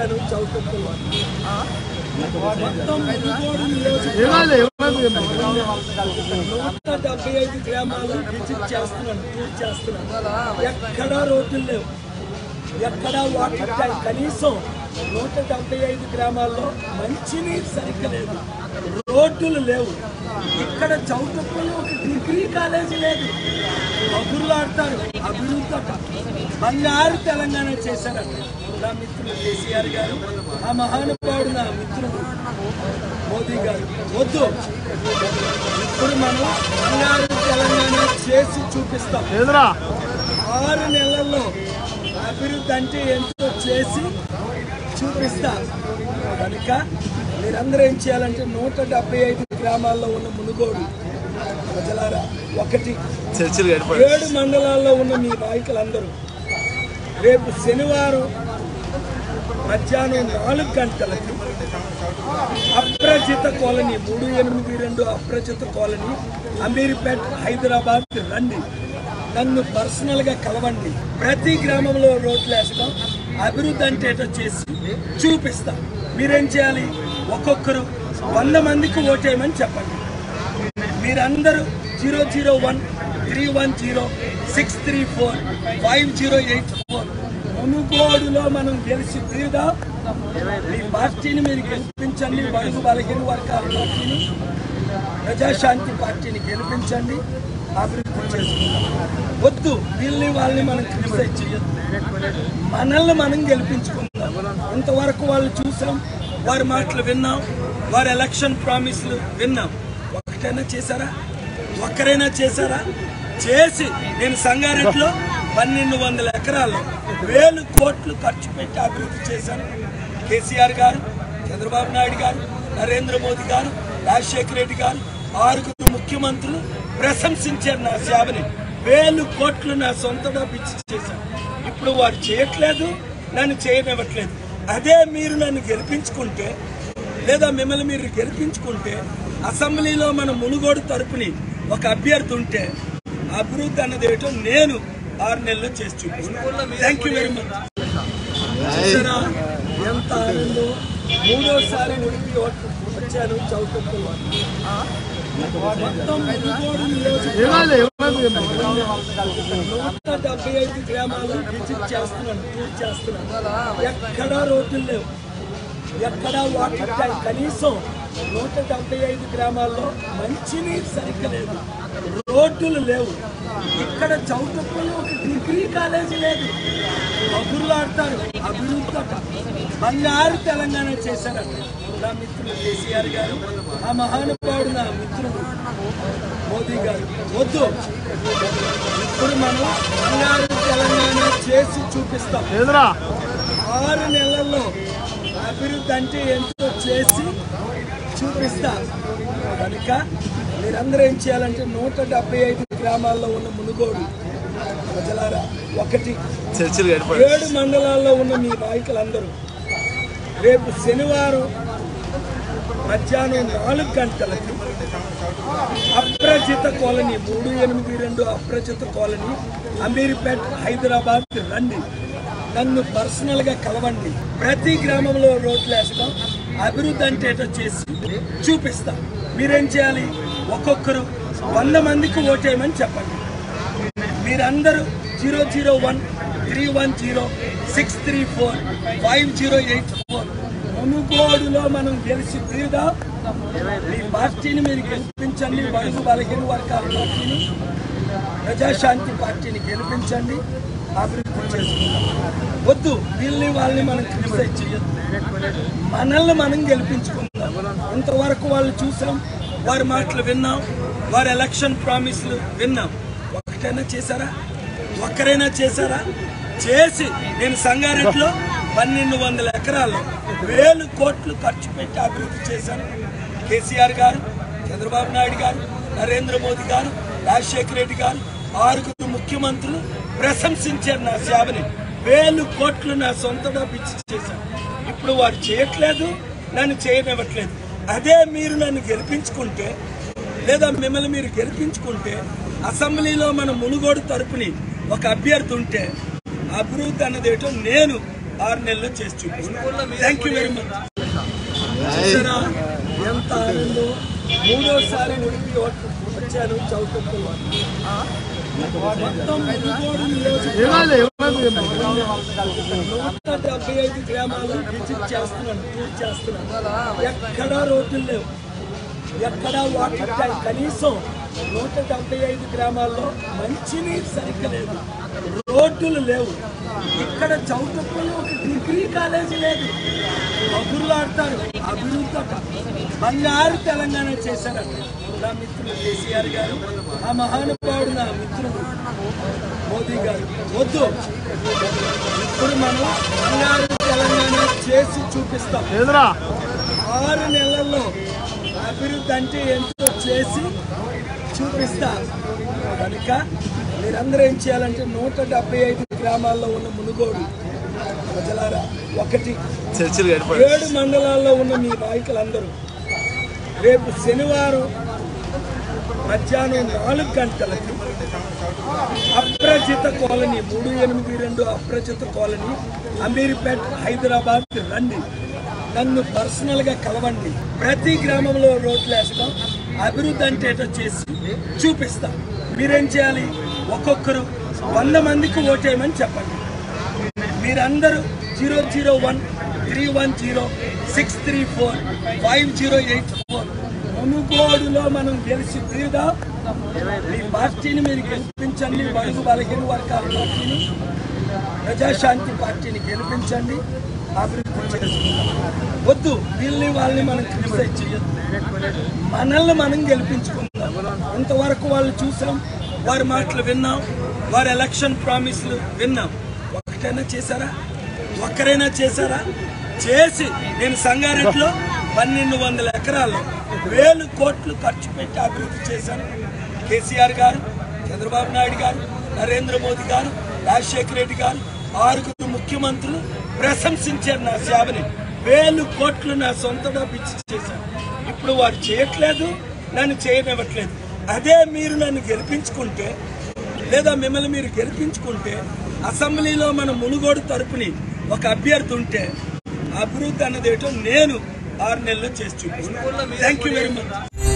వచ్చాను చౌటుప్పలు మొత్తం మునుగోడు నియోజకవర్గం నూట డెబ్బై ఐదు గ్రామాలు విజిట్ చేస్తున్నాను టూర్ చేస్తున్నాను ఎక్కడా రోడ్లు లేవు ఎక్కడా వాటర్ ట్యాంక్ కనీసం నూట డెబ్బై ఐదు గ్రామాల్లో మంచినీరు సరిగ్గా లేదు రోడ్లు లేవు ఇక్కడ చౌటుప్పలో ఒక డిగ్రీ కాలేజీ లేదు కబుర్లు ఆడతారు అభివృద్ధి అట. బంగారు తెలంగాణ చేశారంట నా మిత్రులు కేసీఆర్ గారు ఆ మహానుభావుడు నా మిత్రుడు మోదీ గారు వద్దు ఇప్పుడు మనం బంగారు తెలంగాణ చేసి చూపిస్తాం ఆరు నెలల్లో అభివృద్ధి అంటే ఎంతో చేసి చూపిస్తా కనుక మీరందరూ ఏం చేయాలంటే నూట డెబ్బై ఐదు గ్రామాల్లో ఉన్న మునుగోడు ప్రజలారా ఒకటి చర్చిలు గడిపారు ఏడు మండలాల్లో ఉన్న మీ నాయకులందరూ రేపు శనివారం మధ్యాహ్నం నాలుగు గంటలకి అప్రజిత కాలనీ మూడు ఎనిమిది రెండు అప్రజిత కాలనీ అమీర్పేట్ హైదరాబాద్ రండి నన్ను పర్సనల్ గా కలవండి ప్రతి గ్రామంలో రోడ్లు వేస్తాం అభివృద్ధి అంటే ఏటో చేసి చూపిస్తాం మీరేం చేయాలి ఒక్కొక్కరు వంద మందికి ఓటేయమని చెప్పండి మీరందరూ zero zero one three one zero six three four five zero eight four మునుగోడులో మనం గెలిచి తీరుదా మీ పార్టీని మీరు గెలిపించండి బడుగు బలహీన వర్గాల పార్టీని ప్రజాశాంతి పార్టీని గెలిపించండి అభివృద్ధి చేసుకుందాం వద్దు వీళ్ళని వాళ్ళని మనం క్రిటిసైజ్ చేయొద్దు మనల్ని మనం గెలిపించుకుందాం ఇంతవరకు వాళ్ళు చూసాం వారి మాటలు విన్నాం వారి ఎలక్షన్ ప్రామిస్లు విన్నాం ఒకటైనా చేశారా ఒక్కరైనా చేశారా చేసి నేను సంగారెడ్డిలో పన్నెండు వందల ఎకరాలు వేలు కోట్లు ఖర్చు పెట్టి అభివృద్ధి చేశాను కేసీఆర్ గారు చంద్రబాబు నాయుడు గారు నరేంద్ర మోదీ గారు రాజశేఖర రెడ్డి గారు ఆరుగురు ముఖ్యమంత్రులు ప్రశంసించారు నా సేవని వేలు కోట్లు నా సొంత డబ్బు ఇచ్చి చేశాను ఇప్పుడు వారు చేయట్లేదు నన్ను చేయనివ్వట్లేదు అదే మీరు నన్ను గెలిపించుకుంటే లేదా మిమ్మల్ని మీరు గెలిపించుకుంటే అసెంబ్లీలో మన మునుగోడు తరపుని ఒక అభ్యర్థి ఉంటే అభివృద్ధి అన్నది ఏటో నేను ఆరు నెలల్లో చేసి చూపిస్తాను థ్యాంక్ యూ వెరీ మచ్ చూసారా? ఎంత ఆనందం మూడోసారి ఉడిపి వచ్చాను చౌటుప్పలు మొత్తం మునుగోడు నియోజకవర్గం నూట డెబ్బై ఐదు గ్రామాలు విజిట్ చేస్తున్నాను టూర్ చేస్తున్నాను ఎక్కడా రోడ్లు లేవు ఎక్కడా వాటర్ ట్యాంక్ కనీసం నూట డెబ్బై ఐదు గ్రామాల్లో మంచినీరు సరిగ్గా లేదు రోడ్లు లేవు ఇక్కడ చౌటుప్పలో ఒక డిగ్రీ కాలేజీ లేదు కబుర్లు ఆడతారు అభివృద్ధి అట. బంగారు తెలంగాణ చేశారంట నా మిత్రులు కేసీఆర్ గారు ఆ మహానుభావుడు నా మిత్రుడు మోదీ గారు వద్దు ఇప్పుడు మనం బంగారు తెలంగాణ చేసి చూపిస్తాం ఆరు నెలల్లో అభివృద్ధి అంటే ఎంతో చేసి చూపిస్తా కనుక మీరందరూ ఏం చేయాలంటే నూట డెబ్బై ఐదు గ్రామాల్లో ఉన్న మునుగోడు ప్రజలారా ఒకటి చర్చిలు గడిపారు ఏడు మండలాల్లో ఉన్న మీ నాయకులందరూ రేపు శనివారం మధ్యాహ్నం నాలుగు గంటలకి అప్రజిత కాలనీ మూడు ఎనిమిది రెండు అప్రజిత కాలనీ అమీర్పేట్ హైదరాబాద్ రండి నన్ను పర్సనల్ గా కలవండి ప్రతి గ్రామంలో రోడ్లు వేస్తాం అభివృద్ధి అంటే ఏటో చేసి చూపిస్తాం మీరేం చేయాలి ఒక్కొక్కరు వంద మందికి ఓటేయమని చెప్పండి మీరందరూ zero zero one three one zero six three four five zero eight four మునుగోడులో మనం గెలిచి తీరుదా మీ పార్టీని మీరు గెలిపించండి బడుగు బలహీన వర్గాల పార్టీని ప్రజాశాంతి పార్టీని గెలిపించండి అభివృద్ధి చేసుకుందాం వద్దు వీళ్ళని వాళ్ళని మనం క్రిటిసైజ్ చేయొద్దు మనల్ని మనం గెలిపించుకుందాం ఇంతవరకు వాళ్ళు చూసాం వారి మాటలు విన్నాం వారి ఎలక్షన్ ప్రామిస్లు విన్నాం ఒకటైనా చేశారా ఒక్కరైనా చేశారా చేసి నేను సంగారెడ్డిలో పన్నెండు వందల ఎకరాలు వేలు కోట్లు ఖర్చు పెట్టి అభివృద్ధి చేశాను కేసీఆర్ గారు చంద్రబాబు నాయుడు గారు నరేంద్ర మోదీ గారు రాజశేఖర రెడ్డి గారు ఆరుగురు ముఖ్యమంత్రులు ప్రశంసించారు నా సేవని వేలు కోట్లు నా సొంత డబ్బు ఇచ్చి చేశాను ఇప్పుడు వారు చేయట్లేదు నన్ను చేయనివ్వట్లేదు అదే మీరు నన్ను గెలిపించుకుంటే లేదా మిమ్మల్ని మీరు గెలిపించుకుంటే అసెంబ్లీలో మన మునుగోడు తరపుని ఒక అభ్యర్థి ఉంటే అభివృద్ధి అన్నది ఏటో నేను ఆరు నెలల్లో చేసి చూపిస్తాను థ్యాంక్ యూ వెరీ మచ్ చూసారా ఎంత ఆనందం మూడోసారి ఉడిపి వచ్చాను చౌకప్పులో మొత్తం మునుగోడు నియోజకవర్గం నూట డెబ్బై ఐదు గ్రామాలు విజిట్ చేస్తున్నాను టూర్ చేస్తున్నాను ఎక్కడా రోడ్లు లేవు ఎక్కడా వాటర్ ట్యాంక్ కనీసం నూట డెబ్బై ఐదు గ్రామాల్లో మంచినీరు సరిగ్గా లేదు రోడ్లు లేవు ఇక్కడ చౌకప్పులో ఒక డిగ్రీ కాలేజీ లేదు కబుర్లు ఆడతారు అభివృద్ధి అట. బంగారు తెలంగాణ చేశారంట నా మిత్రులు కేసీఆర్ గారు ఆ మహానుభావుడు నా మిత్రుడు మోదీ గారు వద్దు ఇప్పుడు మనం బంగారు తెలంగాణ చేసి చూపిస్తాం ఆరు నెలల్లో అభివృద్ధి అంటే ఎంతో చేసి చూపిస్తా కనుక మీరందరూ ఏం చేయాలంటే నూట డెబ్బై ఐదు గ్రామాల్లో ఉన్న మునుగోడు ప్రజలారా ఒకటి చర్చిలు కనపడదు ఏడు మండలాల్లో ఉన్న మీ నాయకులందరూ రేపు శనివారం మధ్యాహ్నం నాలుగు గంటలకి అప్రజిత కాలనీ మూడు ఎనిమిది రెండు అప్రజిత కాలనీ అమీర్పేట్ హైదరాబాద్ రండి నన్ను పర్సనల్ గా కలవండి ప్రతి గ్రామంలో రోడ్లు వేస్తాం అభివృద్ధి అంటే ఏటో చేసి చూపిస్తాం మీరేం చేయాలి ఒక్కొక్కరు వంద మందికి ఓటేయమని చెప్పండి మీరందరూ zero zero one three one zero six three four five zero eight four మునుగోడులో మనం గెలిచి తీరుదా మీ పార్టీని మీరు గెలిపించండి బడుగు బలహీన వర్గాల పార్టీని ప్రజాశాంతి పార్టీని గెలిపించండి అభివృద్ధి చేసుకుందాం వద్దు వీళ్ళని వాళ్ళని మనం క్రిటిసైజ్ చేయొద్దు మనల్ని మనం గెలిపించుకుందాం ఇంతవరకు వాళ్ళు చూసాం వారి మాటలు విన్నాం వారి ఎలక్షన్ ప్రామిస్లు విన్నాం ఒకటైనా చేశారా ఒక్కరైనా చేశారా చేసి నేను సంగారెడ్డిలో పన్నెండు వందల ఎకరాల్లో వేలు కోట్లు ఖర్చు పెట్టి అభివృద్ధి చేశాను కేసీఆర్ గారు చంద్రబాబు నాయుడు గారు నరేంద్ర మోదీ గారు రాజశేఖర రెడ్డి గారు ఆరుగురు ముఖ్యమంత్రులు ప్రశంసించారు నా సేవని వేలు కోట్లు నా సొంత డబ్బు ఇచ్చి చేశాను ఇప్పుడు వారు చేయట్లేదు నన్ను చేయనివ్వట్లేదు అదే మీరు నన్ను గెలిపించుకుంటే లేదా మిమ్మల్ని మీరు గెలిపించుకుంటే అసెంబ్లీలో మన మునుగోడు తరపుని ఒక అభ్యర్థి ఉంటే అభివృద్ధి అన్నది ఏంటో నేను ఆరు నెలల్లో చేసి చూపిస్తాను థ్యాంక్ యూ వెరీ మచ్